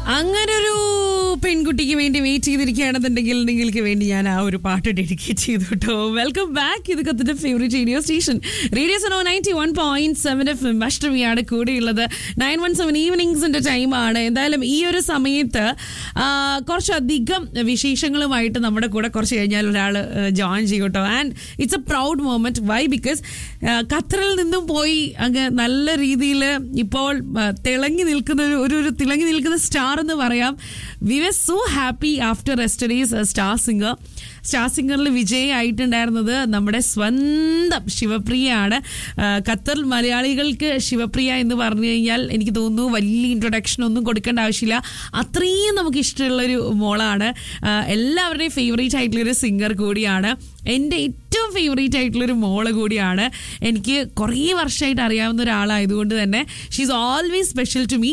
അങ്ങനെ ഒരു പെൺകുട്ടിക്ക് വേണ്ടി വെയിറ്റ് ചെയ്തിരിക്കുകയാണെന്നുണ്ടെങ്കിൽ നിങ്ങൾക്ക് വേണ്ടി ഞാൻ ആ ഒരു പാട്ട് ഡെഡിക്കേറ്റ് ചെയ്തു കേട്ടോ വെൽക്കം ബാക്ക് ഇത് കത്തിന്റെ favourite radio station radio Suno ninety one point seven F M അഷ്ടമിയാണ് കൂടെയുള്ളത് നയൻ വൺ സെവൻ ഈവനിങ്സിന്റെ ടൈമാണ് എന്തായാലും ഈ ഒരു സമയത്ത് ആ, കുറച്ചധികം വിശേഷങ്ങളുമായിട്ട് നമ്മുടെ കൂടെ കുറച്ച് കഴിഞ്ഞാൽ ഒരാൾ ജോയിൻ ചെയ്യും കേട്ടോ and it's a proud moment why because ഖത്തറിൽ നിന്നും പോയി അങ്ങ് നല്ല രീതിയിൽ ഇപ്പോൾ ആ, തിളങ്ങി നിൽക്കുന്ന ഒരു ഒരു- ഒരു തിളങ്ങി നിൽക്കുന്ന സ്റ്റാർ എന്ന് പറയാം we were so happy after yesterday's star singer star സിംഗറിൽ വിജയമായിട്ടുണ്ടായിരുന്നത് നമ്മുടെ സ്വന്തം ശിവപ്രിയയാണ് ആ, ഖത്തർ മലയാളികൾക്ക് ശിവപ്രിയ എന്ന് പറഞ്ഞു കഴിഞ്ഞാൽ എനിക്ക് തോന്നുന്നു വലിയ ഇൻട്രൊഡക്ഷൻ ഒന്നും കൊടുക്കേണ്ട ആവശ്യമില്ല അത്രയും നമുക്ക് ഇഷ്ടമുള്ളൊരു മോളാണ് ആ, എല്ലാവരുടെയും ഫേവറേറ്റ് ആയിട്ടുള്ളൊരു സിംഗർ കൂടിയാണ് എൻ്റെ ഏറ്റവും ഫേവറേറ്റ് ആയിട്ടുള്ളൊരു മോള് കൂടിയാണ് എനിക്ക് കുറേ വർഷമായിട്ട് അറിയാവുന്ന ഒരാളായതുകൊണ്ട് തന്നെ she's always special to me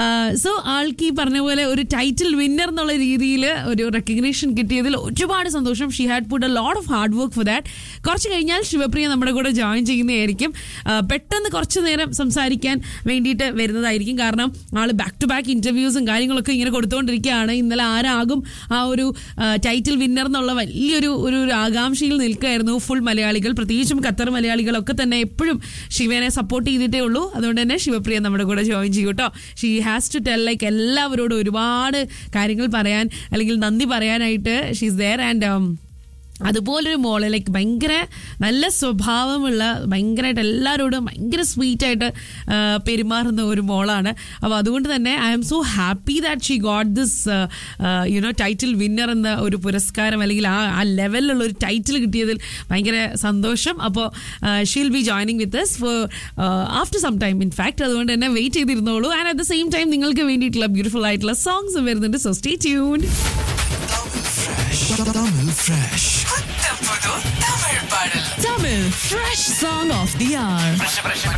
so ആൾക്ക് ഈ പറഞ്ഞ പോലെ ഒരു ടൈറ്റിൽ വിന്നർ എന്നുള്ള രീതിയിൽ ഒരു റെക്കഗ്നേഷൻ കിട്ടിയതിൽ ഒരുപാട് സന്തോഷം she had put a lot of hard work for that കുറച്ച് കഴിഞ്ഞാൽ ശിവപ്രിയ നമ്മുടെ കൂടെ ജോയിൻ ചെയ്യുന്നതായിരിക്കും ആ, പെട്ടെന്ന് കുറച്ച് നേരം സംസാരിക്കാൻ വേണ്ടിയിട്ട് വരുന്നതായിരിക്കും കാരണം ആൾ ബാക്ക് ടു ബാക്ക് ഇൻ്റർവ്യൂസും കാര്യങ്ങളൊക്കെ ഇങ്ങനെ കൊടുത്തുകൊണ്ടിരിക്കുകയാണ് ഇന്നലെ ആരാകും ആ ഒരു ടൈറ്റിൽ വിന്നർ എന്നുള്ള വലിയൊരു ഒരു ഒരു ആകാംക്ഷയിൽ നിൽക്കുകയായിരുന്നു ഫുൾ മലയാളികൾ പ്രത്യേകിച്ചും ഖത്തർ മലയാളികളൊക്കെ തന്നെ എപ്പോഴും ശിവനെ സപ്പോർട്ട് ചെയ്തിട്ടേ ഉള്ളൂ അതുകൊണ്ട് തന്നെ ശിവപ്രിയ നമ്മുടെ കൂടെ ജോയിൻ ചെയ്യും കേട്ടോ she has to tell like എല്ലാവരോടും ഒരുപാട് കാര്യങ്ങൾ പറയാൻ അല്ലെങ്കിൽ നന്ദി പറയാനായിട്ട് ഷീസ് ദയർ ആൻഡ് അതുപോലൊരു മോള് ലൈക്ക് ഭയങ്കര നല്ല സ്വഭാവമുള്ള ഭയങ്കരമായിട്ട് എല്ലാവരോടും ഭയങ്കര സ്വീറ്റായിട്ട് പെരുമാറുന്ന ഒരു മോളാണ് അപ്പോൾ അതുകൊണ്ട് തന്നെ I am so happy that she got this you know title winner എന്ന ഒരു പുരസ്കാരം അല്ലെങ്കിൽ ആ ആ ലെവലിലുള്ള ഒരു ടൈറ്റിൽ കിട്ടിയതിൽ ഭയങ്കര സന്തോഷം അപ്പോൾ she'll be joining with us for after some time in fact അതുകൊണ്ട് തന്നെ വെയിറ്റ് ചെയ്തിരുന്നോളൂ and at the same time നിങ്ങൾക്ക് വേണ്ടിയിട്ടുള്ള ബ്യൂട്ടിഫുൾ ആയിട്ടുള്ള സോങ്സ് വരുന്നുണ്ട് so stay tune Tamil Fresh. പുതു Tamil പാടൽ Tamil Fresh Song of the Hour.